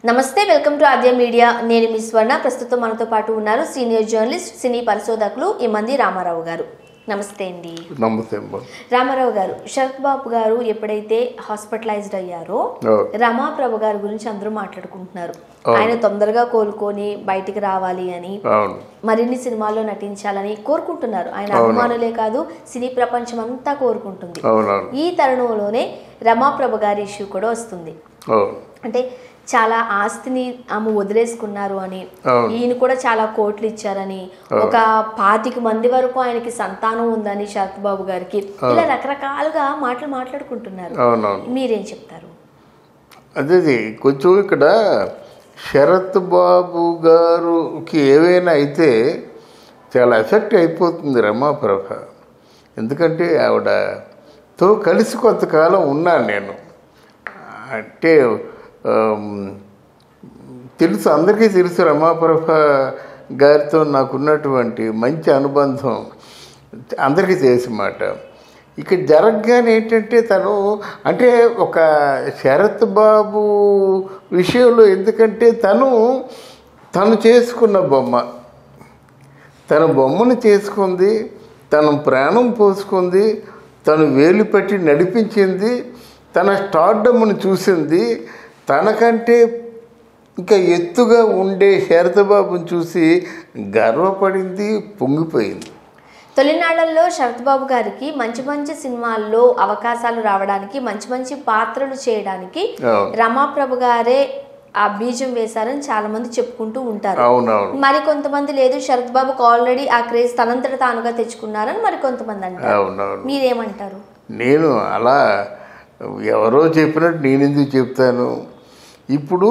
నమస్తే welcome to Aadya media నేను మీ స్వర్ణ ప్రస్తుతం మనతో పాటు ఉన్నారు సీనియర్ జర్నలిస్ట్ సినీ పరిశోధకులు ఈ మంది రామారావు గారు నమస్తే అండి నమస్తే అమ్మా రామారావు గారు శరత్ బాబు గారు ఎప్పుడైతే హాస్పిటలైజ్డ్ అయ్యారో ఓ, రమాప్రభ గారి గురించి అందరూ మాట్లాడుకుంటున్నారు ఆయన తొందరగా కోలుకొని బయటికి రావాలి అని అవును మరిన్ని సినిమాల్లో నటించాలని కోరుకుంటున్నారు ఆయన అభిమానులే కాదు సినీ ప్రపంచం అంతా కోరుకుంటుంది అవునవును ఈ తరుణంలోనే రమాప్రభ గారి ఇష్యూ కూడా వస్తుంది అవును అంటే చాలా ఆస్తిని ఆమె వదిలేసుకున్నారు అని అవును. ఈయన కూడా చాలా కోట్లు ఇచ్చారని ఒక పాతిక మంది వరకు ఆయనకి సంతానం ఉందని శరత్ బాబు గారికి ఇలా రకరకాలుగా మాటలు మాట్లాడుకుంటున్నారు అవునవును మీరేం చెప్తారు అదే కొంచెం ఇక్కడ శరత్ బాబు గారుకి ఏవైనా అయితే చాలా ఎఫెక్ట్ అయిపోతుంది రమాప్రభ ఎందుకంటే ఆవిడతో కలిసి కొంతకాలం ఉన్నాను నేను అంటే ఆమ్, తెలుసు అందరికీ తెలుసు రమాప్రభ గారితో నాకున్నటువంటి మంచి అనుబంధం అందరికీ తెలిసిన మాట ఇక జరగగానే ఏంటంటే తను అంటే ఒక శరత్ బాబు విషయంలో ఎందుకంటే తను తను చేసుకున్న బొమ్మ తన బొమ్మను చేసుకుంది తన ప్రాణం పోసుకుంది తను వేలు పెట్టి నడిపించింది తన స్టార్డమ్ను చూసింది తనకంటే ఇంకా ఎత్తుగా ఉండే శరతబాబుని చూసి గర్వపడింది పొంగిపోయింది తొలినాళ్లలో శరత్ బాబు గారికి మంచి మంచి సినిమాల్లో అవకాశాలు రావడానికి మంచి మంచి పాత్రలు చేయడానికి అవును. రమాప్రభు గారే ఆ బీజం వేశారని చాలా మంది చెప్పుకుంటూ ఉంటారు అవునవును మరి కొంతమంది లేదు శరత్ బాబుకు ఆల్రెడీ ఆ క్రేజ్ తనంతట తానుగా తెచ్చుకున్నారని మరి కొంతమంది అంటారు అవునవును మీరేమంటారు నేను అలా ఎవరో చెప్పినట్టు నేను ఎందుకు చెప్తాను ఇప్పుడు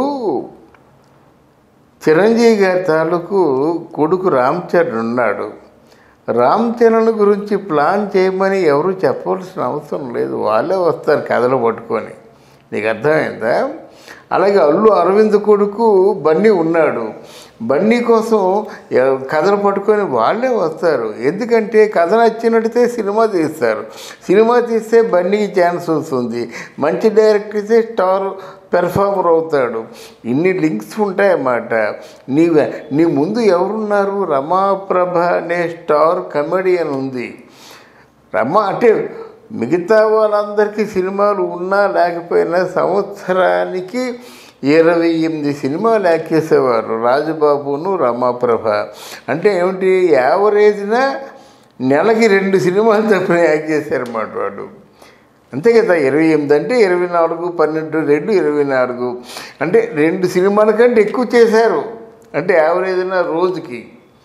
చిరంజీవి గారి తాలూకు కొడుకు రామ్ చరణ్ ఉన్నాడు రామ్ చరణ్ గురించి ప్లాన్ చేయమని ఎవరు చెప్పవలసిన అవసరం లేదు వాళ్ళే వస్తారు కథలు పట్టుకొని నీకు అర్థమైందా అలాగే అల్లు అరవింద్ కొడుకు బన్నీ ఉన్నాడు బన్నీ కోసం ఎ- కథలు పట్టుకొని వాళ్ళే వస్తారు ఎందుకంటే కథ నచ్చినట్టే సినిమా తీస్తారు సినిమా తీస్తే బన్నీకి ఛాన్స్ వస్తుంది మంచి డైరెక్టర్ అయితే స్టార్ పెర్ఫార్మర్ అవుతాడు ఇన్ని లింక్స్ ఉంటాయన్నమాట నీ నీ ముందు ఎవరున్నారు రమాప్రభ అనే స్టార్ కమెడియన్ ఉంది రమ అంటే మిగతా వాళ్ళందరికీ సినిమాలు ఉన్నా లేకపోయినా సంవత్సరానికి ఇరవై ఎనిమిది సినిమాలు యాక్చేసేవారు రాజుబాబును రమాప్రభ అంటే ఏమిటి యావరేజ్న నెలకి రెండు సినిమాలు తప్పని యాక్ట్ చేశారన్నమాట వాడు అంతే కదా ఇరవై ఎనిమిది అంటే ఇరవై నాలుగు పన్నెండు రెండు ఇరవై నాలుగు అంటే రెండు సినిమాల కంటే ఎక్కువ చేశారు అంటే యావరేజ్న రోజుకి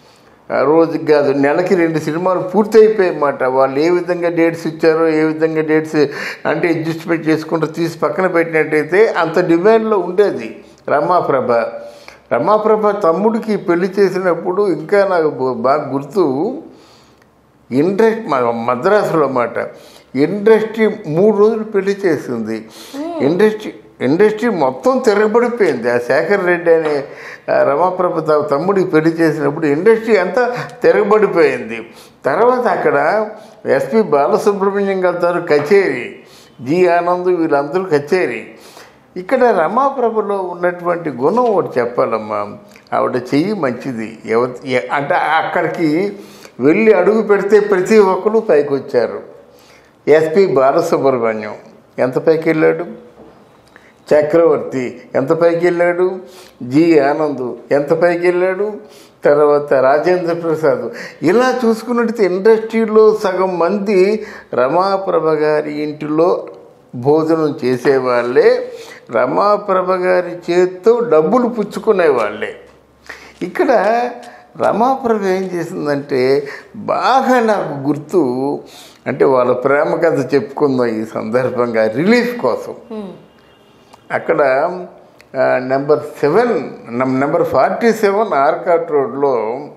ఆ రోజుకి కాదు నెలకి రెండు సినిమాలు పూర్తి అయిపోయాయన్నమాట వాళ్ళు ఏ విధంగా డేట్స్ ఇచ్చారో ఏ విధంగా డేట్స్ అంటే అడ్జస్ట్మెంట్ చేసుకుంటూ తీసి పక్కన పెట్టినట్టయితే అంత డిమాండ్లో ఉండేది రమాప్రభ రమాప్రభ తమ్ముడికి పెళ్లి చేసినప్పుడు ఇంకా నాకు బ- బాగా గుర్తు ఇండస్ట్రీ మద్రాసులో మాట ఇండస్ట్రీ మూడు రోజులు పెళ్లి చేసింది ఇండస్ట్రీ ఇండస్ట్రీ మొత్తం తిరగబడిపోయింది ఆ శేఖర్ రెడ్డి అనే ఆ రమాప్రభ త- తమ్ముడికి పెళ్లి చేసినప్పుడు ఇండస్ట్రీ అంతా తిరగబడిపోయింది తర్వాత అక్కడ ఎస్పి బాలసుబ్రహ్మణ్యం గారు కచేరీ జి ఆనంద్ వీళ్ళందరూ కచేరీ ఇక్కడ రమాప్రభలో ఉన్నటువంటి గుణం ఒకటి చెప్పాలమ్మా ఆవిడ చెయ్యి మంచిది ఎవ ఎ- అంటే అక్కడికి వెళ్ళి అడుగు పెడితే ప్రతి ఒక్కరు పైకి వచ్చారు ఎస్పి బాలసుబ్రహ్మణ్యం ఎంత పైకి వెళ్ళాడు చక్రవర్తి ఎంత పైకి వెళ్ళాడు జి ఆనంద్ ఎంత పైకి వెళ్ళాడు తర్వాత రాజేంద్ర ప్రసాద్ ఇలా చూసుకున్నట్టయితే ఇండస్ట్రీలో సగం మంది రమాప్రభ గారి ఇంటిలో భోజనం చేసేవాళ్ళే రమాప్రభ గారి చేత్తో డబ్బులు పుచ్చుకునే వాళ్ళే ఇక్కడ రమాప్రభ ఏం చేసిందంటే బాగా నాకు గుర్తు అంటే వాళ్ళ ప్రేమ కథ చెప్పుకుందాం ఈ సందర్భంగా రిలీఫ్ కోసం అక్కడ ఆ, నెంబర్ సెవెన్ నం- నెంబర్ ఫార్టీ సెవెన్ ఆర్కాట్ రోడ్లో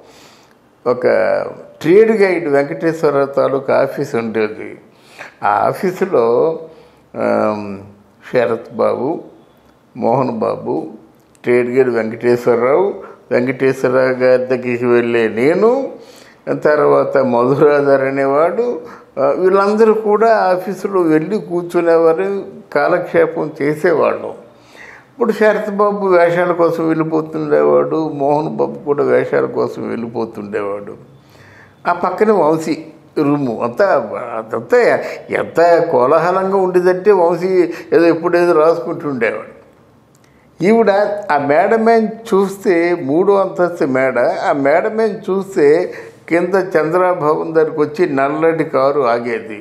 ఒక trade guide Venkateswara taluka office ఉండేది ఆ ఆఫీసులో ఆమ్, శరత్ బాబు మోహన్ బాబు ట్రేడ్ గైడ్ వెంకటేశ్వరరావు వెంకటేశ్వరరావు గారి దగ్గరికి వెళ్ళే నేను తర్వాత మధురాధర్ అనేవాడు ఆ, వీళ్ళందరూ కూడా ఆఫీసులో వెళ్ళి కూర్చునేవారు కాలక్షేపం చేసేవాళ్ళం ఇప్పుడు శరత్ బాబు వేషాల కోసం వెళ్ళిపోతుండేవాడు మోహన్ బాబు కూడా వేషాల కోసం వెళ్ళిపోతుండేవాడు ఆ పక్కన వంశీ రూము అంతా అదంతా ఎంత కోలాహలంగా ఉండేదంటే వంశీ ఏదో ఎప్పుడేదో రాసుకుంటుండేవాడు ఈవిడ ఆ మేడమే చూస్తే మూడో అంతస్తు మేడ ఆ మేడమే చూస్తే కింద చంద్రభవన్ దగ్గరికి వచ్చి నల్లటి కారు ఆగేది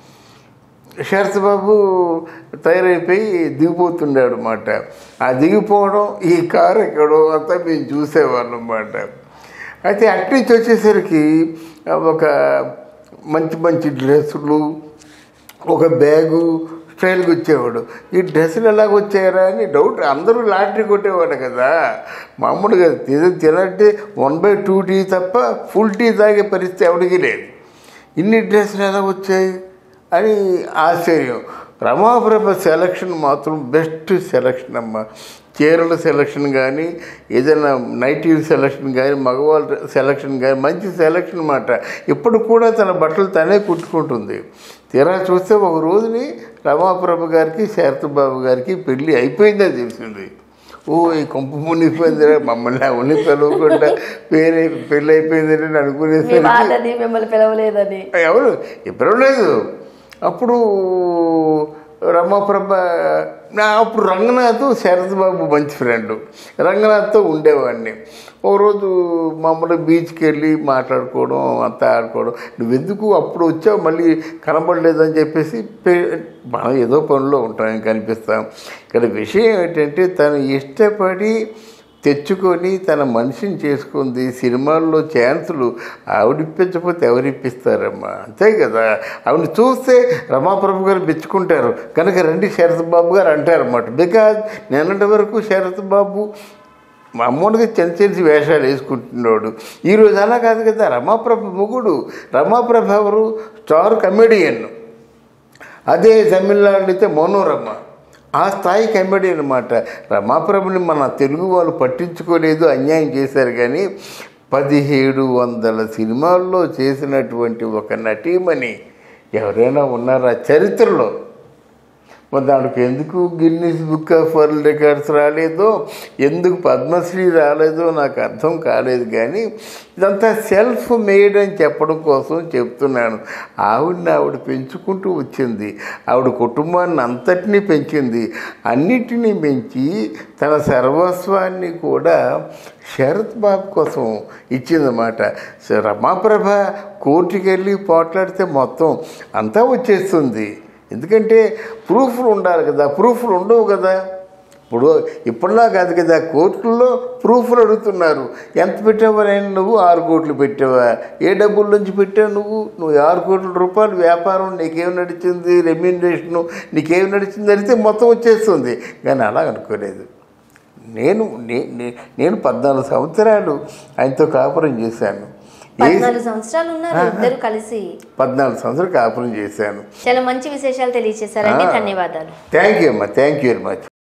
శరత్ బాబు తయారైపోయి దిగిపోతుండాడు అనమాట ఆ దిగిపోవడం ఈ కారు ఎక్కడో అంతా మేము చూసేవాళ్ళం అన్నమాట అయితే అట్నుంచి వచ్చేసరికి ఒక మంచి మంచి డ్రెస్సులు ఒక బ్యాగు స్టైల్గా వచ్చేవాడు ఈ డ్రెస్సులు ఎలాగ వచ్చాయరా అని డౌట్ అందరూ లాటరీ కొట్టేవాడు కదా మామూలుగా తిన తినంటే వన్ బై టూ టీ తప్ప ఫుల్ టీ తాగే పరిస్థితి ఎవరికి లేదు ఇన్ని డ్రెస్సులు ఎలా వచ్చాయి అని ఆశ్చర్యం రమాప్రభ సెలక్షన్ మాత్రం బెస్ట్ సెలక్షన్ అమ్మ చీరల సెలక్షన్ కానీ ఏదైనా నైటీ సెలక్షన్ కానీ మగవాళ్ళ సెలక్షన్ కానీ మంచి సెలక్షన్ అన్నమాట ఇప్పుడు కూడా తన బట్టలు తనే కుట్టుకుంటుంది తీరా చూస్తే ఒక రోజుని రమాప్రభ గారికి శారతబాబు గారికి పెళ్ళి అయిపోయిందని తెలిసింది ఓ ఈ కొంప మునిగిపోయింది మమ్మల్ని అవన్నీ పిలవకుండా పేరు పెళ్ళి అయిపోయిందని మీ అనుకునేసరికి వాళ్ళని మిమ్మల్ని పిలవలేదని ఎవరు ఎప్పుడు లేదు అప్పుడు రమాప్రభ నా అప్పుడు రంగనాథ్ శరత్ బాబు మంచి ఫ్రెండ్ రంగనాథ్తో ఉండేవాడిని ఒక రోజు మామూలుగా బీచ్కి వెళ్ళి మాట్లాడుకోవడం అంతా ఆడుకోవడం నువ్వెందుకు అప్పుడు వచ్చావు మళ్ళీ కనబడలేదని చెప్పేసి పే- మనం ఏదో పనిలో ఉంటాం కనిపిస్తాం ఇక్కడ విషయం ఏంటంటే తను ఇష్టపడి తెచ్చుకొని తన మనిషిని చేసుకుంది సినిమాల్లో ఛాన్సులు ఆవిడిప్పించకపోతే ఎవరు ఇప్పిస్తారమ్మా అంతే కదా ఆవిడ చూస్తే రమాప్రభు గారు మెచ్చుకుంటారు కనుక రండి శరత్ బాబు గారు అంటారన్నమాట బికాజ్ నిన్నటి వరకు శరత్ బాబు మామూలుగా చిన్న చిన్న వేషాలు వేసుకుంటున్నాడు ఈరోజు అలా కాదు కదా రమాప్రభ మొగుడు రమాప్రభ ఎవరు స్టార్ కమెడియన్ అదే తమిళనాడు అయితే మనోరమ ఆ స్థాయి కమెడీ అనమాట రమాప్రభుని మన తెలుగు వాళ్ళు పట్టించుకోలేదు అన్యాయం చేశారు కానీ పదిహేడు వందల సినిమాల్లో చేసినటువంటి ఒక నటీమణి ఎవరైనా ఉన్నారా చరిత్రలో మరి దానికి ఎందుకు Guinness book of world records రాలేదో ఎందుకు పద్మశ్రీ రాలేదో నాకు అర్థం కాలేదు కానీ ఇదంతా సెల్ఫ్ మేడ్ అని చెప్పడం కోసం చెప్తున్నాను ఆవిడని ఆవిడ పెంచుకుంటూ వచ్చింది ఆవిడ కుటుంబాన్ని అంతటినీ పెంచింది అన్నిటినీ పెంచి తన సర్వస్వాన్ని కూడా శరత్ బాబు కోసం ఇచ్చిందన్నమాట స- రమాప్రభ కోర్టుకి వెళ్ళి పోట్లాడితే మొత్తం అంతా వచ్చేస్తుంది ఎందుకంటే ప్రూఫ్లు ఉండాలి కదా ప్రూఫ్లు ఉండవు కదా ఇప్పుడు ఇప్పుడులా కాదు కదా కోర్టుల్లో ప్రూఫ్లు అడుగుతున్నారు ఎంత పెట్టావా నేను నువ్వు ఆరు కోట్లు పెట్టావా ఏ డబ్బుల నుంచి పెట్టావు నువ్వు నువ్వు ఆరు కోట్ల రూపాయలు వ్యాపారం నీకేం నడిచింది రెమ్యూనరేషను నీకేం నడిచింది అడిగితే మొత్తం వచ్చేస్తుంది కానీ అలా అనుకోలేదు నేను నే- నే- నేను పద్నాలుగు సంవత్సరాలు ఆయనతో కాపురం చేశాను ఏ పద్నాలుగు సంవత్సరాలు ఉన్నారు ఇద్దరు కలిసి పద్నాలుగు సంవత్సరాలు కాపురం చేశాను చాలా మంచి విశేషాలు తెలియజేశారండి ధన్యవాదాలు థ్యాంక్ యూ అమ్మా థ్యాంక్ యూ వెరీ మచ్